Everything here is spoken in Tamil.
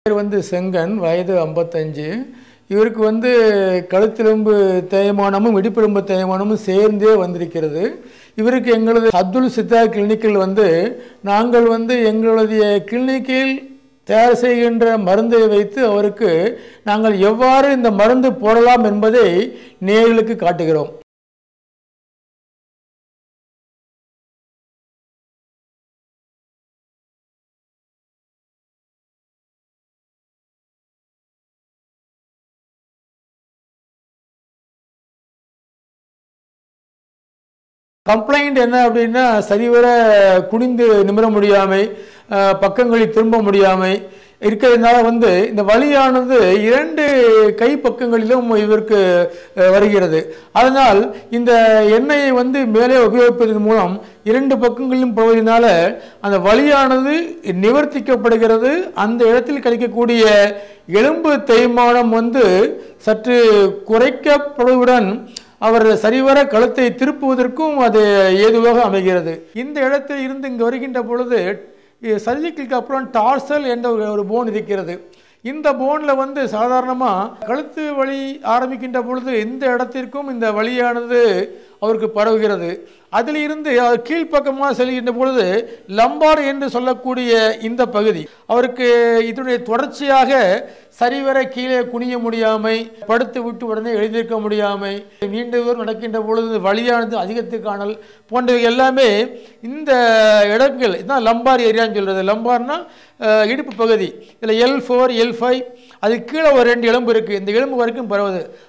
பேர் வந்து செங்கன் வயது ஐம்பத்தஞ்சு இவருக்கு வந்து கழுத்தெலும்பு தேய்மானமும் இடுப்பெலும்பு தேய்மானமும் சேர்ந்தே வந்திருக்கிறது இவருக்கு எங்களது அப்துல் சித்தா கிளினிக்கில் வந்து நாங்கள் வந்து எங்களுடைய கிளினிக்கில் தயார் செய்கின்ற மருந்தை வைத்து அவருக்கு நாங்கள் எவ்வாறு இந்த மருந்து போடலாம் என்பதை நேர்களுக்கு காட்டுகிறோம் கம்ப்ளைண்ட் என்ன அப்படின்னா சரிவர குனிந்து நிமிர முடியாமை அஹ், பக்கங்களில் திரும்ப முடியாமை இருக்கிறதுனால வந்து இந்த வலியானது இரண்டு கை பக்கங்களிலும் இவருக்கு அஹ், வருகிறது அதனால் இந்த எண்ணெயை வந்து மேலே உபயோகிப்பதன் மூலம் இரண்டு பக்கங்களிலும் போவதனால அந்த வலியானது நிவர்த்திக்கப்படுகிறது அந்த இடத்தில் கிடைக்கக்கூடிய எலும்பு தேய்மானம் வந்து சற்று குறைக்கப்படுவதுடன் அவர் சரிவர கழுத்தை திருப்புவதற்கும் அது ஏதுவாக அமைகிறது இந்த இடத்தில் இருந்து இங்கு வருகின்ற பொழுது சர்ஜிக்கலுக்கு அப்புறம் டார்சல் என்ற ஒரு ஒரு போன் இருக்கிறது இந்த போனில் வந்து சாதாரணமாக கழுத்து வலி ஆரம்பிக்கின்ற பொழுது இந்த இடத்திற்கும் இந்த வலியானது அவருக்கு பரவுகிறது அதில் இருந்து அவர் கீழ்ப்பக்கமாக செல்கின்ற பொழுது லம்பார் என்று சொல்லக்கூடிய இந்த பகுதி அவருக்கு இதனுடைய தொடர்ச்சியாக சரிவர கீழே குனிய முடியாமை படுத்து விட்டு உடனே எழுந்திருக்க முடியாமை நீண்ட தூரம் நடக்கின்ற பொழுது வலியானது அதிகத்து காணல் போன்றவை எல்லாமே இந்த இடங்கள் இதுதான் லம்பார் ஏரியான்னு சொல்கிறது லம்பார்னா அஹ், இடுப்பு பகுதி இதில் எல் ஃபோர் எல் ஃபைவ் அது கீழே ஒரு ரெண்டு எலும்பு இருக்குது இந்த எலும்பு வரைக்கும் பரவுது